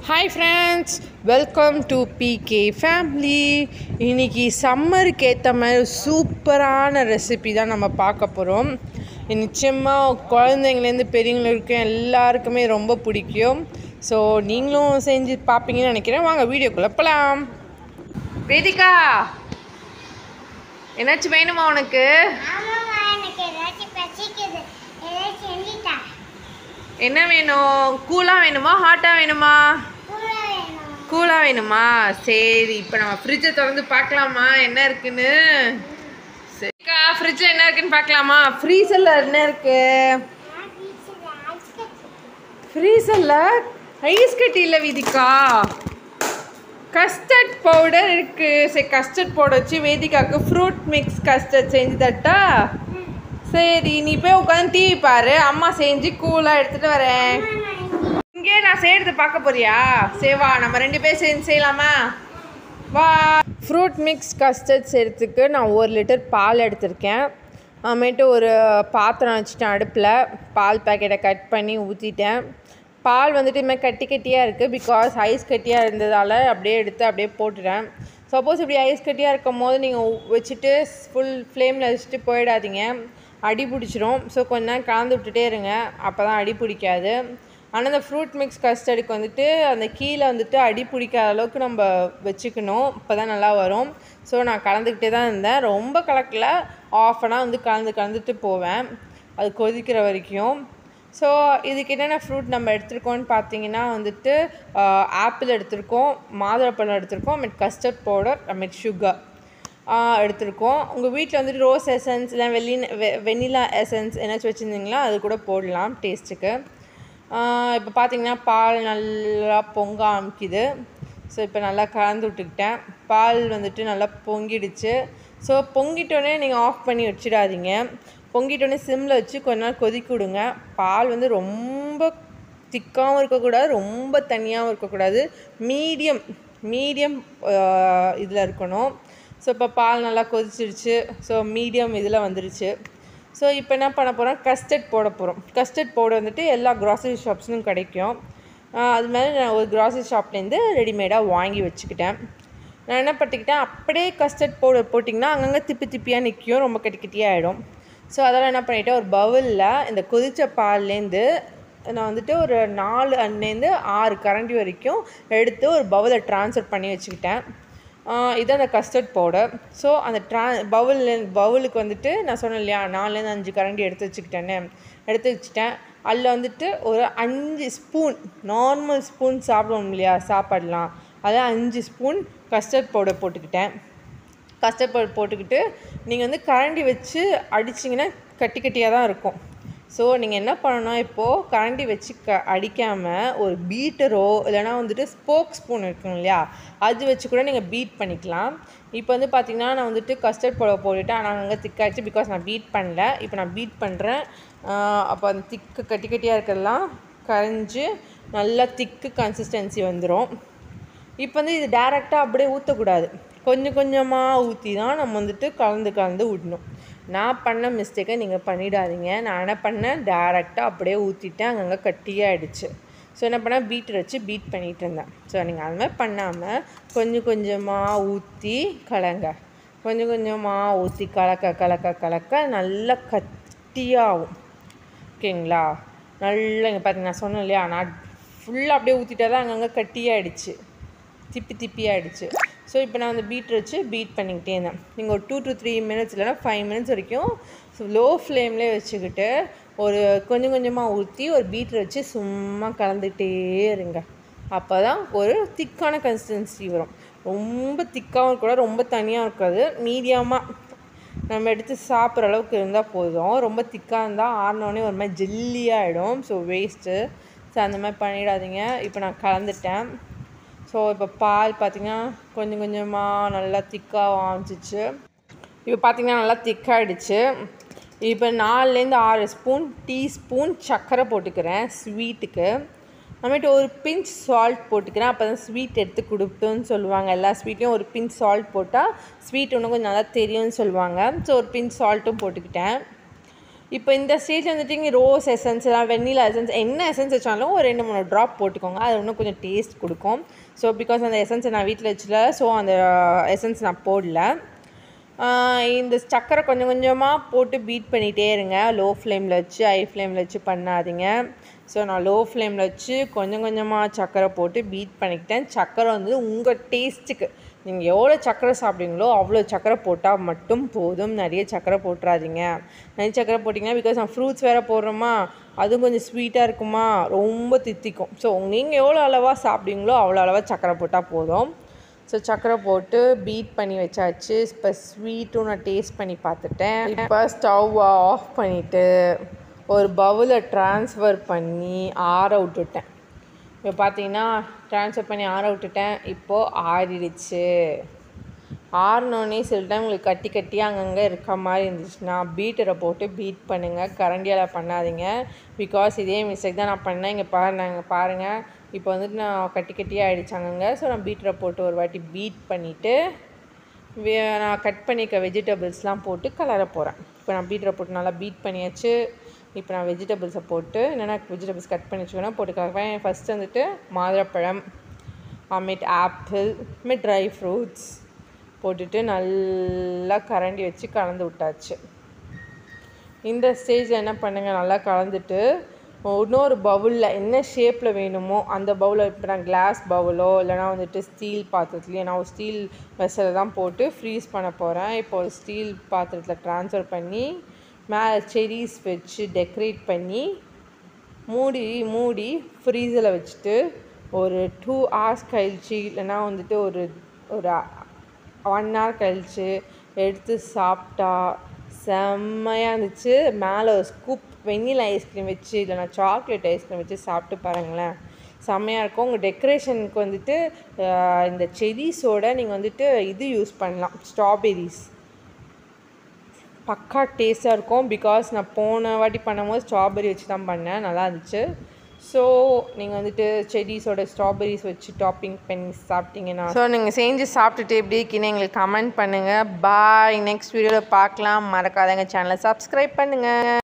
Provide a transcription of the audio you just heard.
hi friends welcome to PK family இன்னைக்கு சம்மருக்கு ஏற்ற மாதிரி சூப்பரான ரெசிபி தான் நம்ம பார்க்க போகிறோம் நிச்சயமாக குழந்தைங்கலேருந்து பெரியவங்க வரைக்கும் எல்லாருக்குமே ரொம்ப பிடிக்கும் ஸோ நீங்களும் செஞ்சு பார்ப்பீங்கன்னு நினைக்கிறேன் வாங்க வீடியோக்குள்ளே போகலாம் வேதிகா என்னாச்சும் வேணுமா உனக்கு ஆமாம்மா எனக்கு ஏதாச்சும் பசிக்குது ஏதாச்சும் செஞ்சுட்டா என்ன வேணும் கூலாக வேணுமா ஹாட்டாக வேணுமா கூட வேணும் கூலாக வேணுமா சரி இப்போ நம்ம ஃப்ரிட்ஜை திறந்து பார்க்கலாமா என்ன இருக்குன்னு சரிக்கா ஃப்ரிட்ஜில் என்ன இருக்குன்னு பார்க்கலாமா ஃப்ரீசரில் என்ன இருக்கு ஃப்ரீசரில் ஐஸ் கட்டி இல்லை விதிக்கா கஸ்டர்ட் பவுடர் இருக்கு சரி கஸ்டர்ட் பவுடர் வச்சு வேதிகாவுக்கு ஃப்ரூட் மிக்ஸ் கஸ்டர்ட் செஞ்சு தட்டா சரி நீ போய் உட்காந்து டிவி பாரு அம்மா செஞ்சு கூலாக எடுத்துட்டு வரேன் இங்கே நான் செய்யறது பார்க்க போறியா சரி வா நம்ம ரெண்டு பேர் சேர்ந்து செய்யலாமா வா ஃப்ரூட் மிக்ஸ் கஸ்டர்ட் செய்கிறதுக்கு நான் ஒரு லிட்டர் பால் எடுத்திருக்கேன் அப்புறமேட்டு ஒரு பாத்திரம் வச்சுட்டேன் அடுப்பில் பால் பேக்கெட்டை கட் பண்ணி ஊற்றிட்டேன் பால் வந்துட்டு இதுமாதிரி கட்டி கட்டியாக இருக்குது பிகாஸ் ஐஸ் கட்டியாக இருந்ததால் அப்படியே எடுத்து அப்படியே போட்டுட்டேன் சப்போஸ் இப்படி ஐஸ் கட்டியாக இருக்கும் போது நீங்கள் வச்சுட்டு ஃபுல் ஃப்ளேமில் வச்சுட்டு போயிடாதீங்க அடி பிடிச்சிரும் ஸோ கொஞ்ச நேரம் கலந்து விட்டுட்டே இருங்க அப்போ தான் அடி பிடிக்காது ஆனால் இந்த ஃப்ரூட் மிக்ஸ் கஸ்டர்டுக்கு வந்துட்டு அந்த கீழே வந்துட்டு அடி பிடிக்காத அளவுக்கு நம்ம வச்சுக்கணும் இப்போ தான் நல்லா வரும் ஸோ நான் கலந்துக்கிட்டே தான் இருந்தேன் ரொம்ப கலக்கல ஆஃப் அன் வந்து கலந்து கலந்துட்டு போவேன் அது கொதிக்கிற வரைக்கும் ஸோ இதுக்கு என்னென்ன ஃப்ரூட் நம்ம எடுத்திருக்கோம்னு பார்த்தீங்கன்னா வந்துட்டு ஆப்பிள் எடுத்திருக்கோம் மாதுளப்பழம் எடுத்திருக்கோம் அமிட் கஸ்டர்ட் பவுடர் அமிட் சுகர் எடுத்திருக்கோம் உங்கள் வீட்டில் வந்துட்டு ரோஸ் எசன்ஸ் இல்லை வெள்ளி வெ வெனிலா எசன்ஸ் என்னாச்சும் வச்சுருந்தீங்களா அது கூட போடலாம் டேஸ்ட்டுக்கு இப்போ பார்த்தீங்கன்னா பால் நல்லா பொங்க ஆரம்பிக்குது ஸோ இப்போ நல்லா கலந்து விட்டுக்கிட்டேன் பால் வந்துட்டு நல்லா பொங்கிடுச்சு ஸோ பொங்கிட்டோடனே நீங்கள் ஆஃப் பண்ணி வச்சிடாதீங்க பொங்கிட்டோடனே சிம்மில் வச்சு கொஞ்ச நேரம் கொதிக்க விடுங்க பால் வந்து ரொம்ப திக்காகவும் இருக்கக்கூடாது ரொம்ப தனியாகவும் இருக்கக்கூடாது மீடியம் மீடியம் இதில் இருக்கணும் ஸோ இப்போ பால் நல்லா கொதிச்சிருச்சு ஸோ மீடியம் இதில் வந்துருச்சு ஸோ இப்போ என்ன பண்ண போகிறோம் கஸ்டர்ட் போட போகிறோம் கஸ்டர்ட் பவுடர் வந்துட்டு எல்லா க்ராசரி ஷாப்ஸ்லையும் கிடைக்கும் அது மாதிரி நான் ஒரு க்ராசரி ஷாப்லேருந்து ரெடிமேடாக வாங்கி வச்சுக்கிட்டேன் நான் என்ன பண்ணிக்கிட்டேன் அப்படியே கஸ்டர்ட் பவுடர் போட்டிங்கன்னா அங்கங்கே திப்பி திப்பியாக நிற்கும் ரொம்ப கட்டி கட்டியாக ஆகிடும் ஸோ அதெல்லாம் என்ன பண்ணிட்டேன் ஒரு பவுலில் இந்த கொதித்த பால்லேருந்து நான் வந்துட்டு ஒரு நாலு அன்லேருந்து ஆறு கரண்டி வரைக்கும் எடுத்து ஒரு பவுலை ட்ரான்ஸ்ஃபர் பண்ணி வச்சுக்கிட்டேன் இது அந்த கஸ்டர்ட் பவுடர் ஸோ அந்த ட்ரா பவுல் பவுலுக்கு வந்துட்டு நான் சொன்னேன் இல்லையா நாலுலேருந்து அஞ்சு கரண்டி எடுத்து வச்சுக்கிட்டேன்னு எடுத்து வச்சுட்டேன் அதில் வந்துட்டு ஒரு அஞ்சு ஸ்பூன் நார்மல் ஸ்பூன் சாப்பிடுவோம் இல்லையா சாப்பாடலாம் அதில் அஞ்சு ஸ்பூன் கஸ்டர்ட் பவுடர் போட்டுக்கிட்டேன் கஸ்டர்ட் பவுடர் போட்டுக்கிட்டு நீங்கள் வந்து கரண்டி வச்சு அடிச்சிங்கன்னா கட்டி கட்டியாக தான் இருக்கும் ஸோ நீங்கள் என்ன பண்ணணும் இப்போது கரண்டி வச்சு க அடிக்காமல் ஒரு பீட்டரோ இல்லைனா வந்துட்டு ஸ்போக் ஸ்பூன் இருக்கும் இல்லையா அது வச்சு கூட நீங்கள் பீட் பண்ணிக்கலாம் இப்போ வந்து பார்த்திங்கன்னா நான் வந்துட்டு கஸ்டர்ட் பவுடர் போட்டுவிட்டேன் ஆனால் அங்கே திக்காச்சு பிகாஸ் நான் பீட் பண்ணல இப்போ நான் பீட் பண்ணுறேன் அப்போ அந்த திக்கு கட்டி கட்டியாக இருக்கிறதெல்லாம் கரைஞ்சி நல்லா திக்கு கன்சிஸ்டன்சி வந்துடும் இப்போ வந்து இது டேரெக்டாக அப்படியே ஊற்றக்கூடாது கொஞ்சம் கொஞ்சமாக ஊற்றி தான் நம்ம வந்துட்டு கலந்து கலந்து விடணும் நான் பண்ண மிஸ்டேக்கை நீங்கள் பண்ணிடாதீங்க நான் என்ன பண்ணேன் டேரெக்டாக அப்படியே ஊற்றிட்டேன் அங்கங்கே கட்டியாகிடுச்சு ஸோ என்ன பண்ணேன் பீட்டர் வச்சு பீட் பண்ணிகிட்டு இருந்தேன் ஸோ நீங்கள் அது மாதிரி பண்ணாமல் கொஞ்சம் கொஞ்சமாக ஊற்றி கலங்க கொஞ்சம் கொஞ்சமாக ஊற்றி கலக்க கலக்க கலக்க நல்லா கட்டியாகும் ஓகேங்களா நல்லா இங்கே பார்த்தீங்க நான் சொன்னேன் இல்லையா நான் ஃபுல்லாக அப்படியே ஊற்றிட்டா தான் அங்கங்கே கட்டியாகிடுச்சு திப்பி திப்பி ஆகிடுச்சு ஸோ இப்போ நான் வந்து பீட் வச்சு பீட் பண்ணிக்கிட்டே இருந்தேன் நீங்கள் ஒரு டூ டு த்ரீ மினிட்ஸ் இல்லைனா ஃபைவ் மினிட்ஸ் வரைக்கும் லோ ஃப்ளேம்லேயே வச்சுக்கிட்டு ஒரு கொஞ்சம் கொஞ்சமாக ஊற்றி ஒரு பீட்டர் வச்சு சும்மா கலந்துக்கிட்டே இருங்க அப்போ தான் ஒரு திக்கான கன்சிஸ்டன்சி வரும் ரொம்ப திக்காகவும் இருக்கக்கூடாது ரொம்ப தனியாக இருக்காது மீடியமாக நம்ம எடுத்து சாப்பிட்ற அளவுக்கு இருந்தால் போதும் ரொம்ப திக்காக இருந்தால் ஆறினோடனே ஒரு மாதிரி ஜெல்லியாகிடும் ஸோ வேஸ்ட்டு ஸோ அந்த மாதிரி பண்ணிடாதீங்க இப்போ நான் கலந்துட்டேன் ஸோ இப்போ பால் பார்த்திங்கன்னா கொஞ்சம் கொஞ்சமாக நல்லா திக்காக ஆரம்பிச்சிச்சு இப்போ பார்த்திங்கன்னா நல்லா திக்காகிடுச்சு இப்போ நாலுலேருந்து ஆறு ஸ்பூன் டீஸ்பூன் சர்க்கரை போட்டுக்கிறேன் ஸ்வீட்டுக்கு அப்புறமேட்டு ஒரு பிஞ்ச் சால்ட் போட்டுக்கிறேன் அப்போ தான் ஸ்வீட் எடுத்து கொடுப்போன்னு சொல்லுவாங்க எல்லா ஸ்வீட்லேயும் ஒரு பிஞ்ச் சால்ட் போட்டால் ஸ்வீட் இன்னும் கொஞ்சம் நல்லா தெரியும்னு சொல்லுவாங்க ஸோ ஒரு பிஞ்ச் சால்ட்டும் போட்டுக்கிட்டேன் இப்போ இந்த ஸ்டேஜ் வந்துட்டு இங்கே ரோஸ் எசன்ஸ் எல்லாம் வெண்ணிலா எசன்ஸ் என்ன எசன்ஸ் வச்சாலும் ஒரு ரெண்டு மூணு ட்ராப் போட்டுக்கோங்க அது இன்னும் கொஞ்சம் டேஸ்ட் கொடுக்கும் ஸோ பிகாஸ் அந்த எசன்ஸை நான் வீட்டில் வச்சுல ஸோ அந்த எசன்ஸ் நான் போடல ஆஹ் இந்த சக்கரை கொஞ்சம் கொஞ்சமாக போட்டு பீட் பண்ணிகிட்டே இருங்க லோ ஃப்ளேமில் வச்சு ஹை ஃப்ளேமில் வச்சு பண்ணாதீங்க ஸோ நான் லோ ஃப்ளேமில் வச்சு கொஞ்சம் கொஞ்சமாக சக்கரை போட்டு பீட் பண்ணிக்கிட்டேன் சக்கரை வந்து உங்கள் டேஸ்ட்டுக்கு நீங்கள் எவ்வளோ சக்கரை சாப்பிடுவீங்களோ அவ்வளோ சக்கரை போட்டால் மட்டும் போதும் நிறைய சக்கரை போட்டுறாதீங்க நிறைய சக்கரை போட்டிங்கன்னா பிகாஸ் நான் ஃப்ரூட்ஸ் வேறு போடுறோமா அதுவும் கொஞ்சம் ஸ்வீட்டாக இருக்குமா ரொம்ப தித்திக்கும் ஸோ நீங்கள் எவ்வளோ அளவாக சாப்பிடுவீங்களோ அவ்வளோ அளவாக சக்கரை போட்டால் போதும் ஸோ சக்கரை போட்டு பீட் பண்ணி வச்சாச்சு இப்போ ஸ்வீட்டும் நான் டேஸ்ட் பண்ணி பார்த்துட்டேன் இப்போ ஸ்டவ் ஆஃப் பண்ணிவிட்டு ஒரு பவுலில் ட்ரான்ஸ்ஃபர் பண்ணி ஆற விட்டுட்டேன் இப்போ பார்த்தீங்கன்னா ட்ரான்ஸ்ஃபர் பண்ணி ஆற விட்டுட்டேன் இப்போது ஆறிடுச்சு ஆறினோடனே சில டைம் உங்களுக்கு கட்டி கட்டியாக அங்கங்கே இருக்க மாதிரி இருந்துச்சுன்னா பீட்டரை போட்டு பீட் பண்ணுங்கள் கரண்டியால் பண்ணாதீங்க பிகாஸ் இதே மிஸ்டேக் தான் நான் பண்ணேன் இங்கே பாருங்க பாருங்கள் இப்போ வந்துட்டு நான் கட்டி கட்டியாக ஆயிடுச்சு அங்கங்கே ஸோ நான் பீட்டரை போட்டு ஒரு வாட்டி பீட் பண்ணிவிட்டு நான் கட் பண்ணிக்க வெஜிடபிள்ஸ்லாம் போட்டு கலர போகிறேன் இப்போ நான் பீட்டரை போட்டு நல்லா பீட் பண்ணியாச்சு இப்போ நான் வெஜிடபிள்ஸை போட்டு என்னென்ன வெஜிடபிள்ஸ் கட் பண்ணி வச்சுக்கணும் போட்டு கலப்பேன் ஃபஸ்ட்டு வந்துட்டு மாதுளப்பழம் அப்புறமேட்டு ஆப்பிள் அப்புறமே ட்ரை ஃப்ரூட்ஸ் போட்டுட்டு நல்லா கரண்டி வச்சு கலந்து விட்டாச்சு இந்த ஸ்டேஜில் என்ன பண்ணுங்கள் நல்லா கலந்துட்டு இன்னொரு பவுலில் என்ன ஷேப்பில் வேணுமோ அந்த பவுலில் இப்போ நான் கிளாஸ் பவுலோ இல்லைனா வந்துட்டு ஸ்டீல் பாத்திரத்துலையோ நான் ஒரு ஸ்டீல் வெசலில் தான் போட்டு ஃப்ரீஸ் பண்ண போகிறேன் இப்போ ஒரு ஸ்டீல் பாத்திரத்தில் ட்ரான்ஸ்ஃபர் பண்ணி மேலே செரீஸ் வச்சு டெக்கரேட் பண்ணி மூடி மூடி ஃப்ரீஸில் வச்சுட்டு ஒரு டூ ஹவர்ஸ் கழிச்சு இல்லைனா வந்துட்டு ஒரு ஒரு ஒன் ஹவர் கழிச்சு எடுத்து சாப்பிட்டா செம்மையாக இருந்துச்சு மேலே ஒரு ஸ்கூப் வெண்ணிலா ஐஸ்கிரீம் வச்சு இல்லைனா சாக்லேட் ஐஸ்கிரீம் வச்சு சாப்பிட்டு பாருங்களேன் செம்மையாக இருக்கும் உங்கள் டெக்கரேஷனுக்கு வந்துட்டு ஆஹ், இந்த செரிஸோட நீங்கள் வந்துட்டு இது யூஸ் பண்ணலாம் ஸ்ட்ராபெரிஸ் பக்கா டேஸ்ட்டாக இருக்கும் பிகாஸ் நான் போன வாட்டி பண்ணும்போது ஸ்ட்ராபெரி வச்சு தான் பண்ணேன் நல்லா இருந்துச்சு ஸோ நீங்கள் வந்துட்டு செடிஸோட ஸ்ட்ராபெரிஸ் வச்சு டாப்பிங் பண்ணி சாப்பிட்டீங்கன்னா ஸோ நீங்கள் செஞ்சு சாப்பிட்டுட்டு எப்படி இருக்கீங்கன்னு எங்களுக்கு கமெண்ட் பண்ணுங்கள் பாய் நெக்ஸ்ட் வீடியோவில் பார்க்கலாம் மறக்காதங்க சேனலை சப்ஸ்கிரைப் பண்ணுங்கள்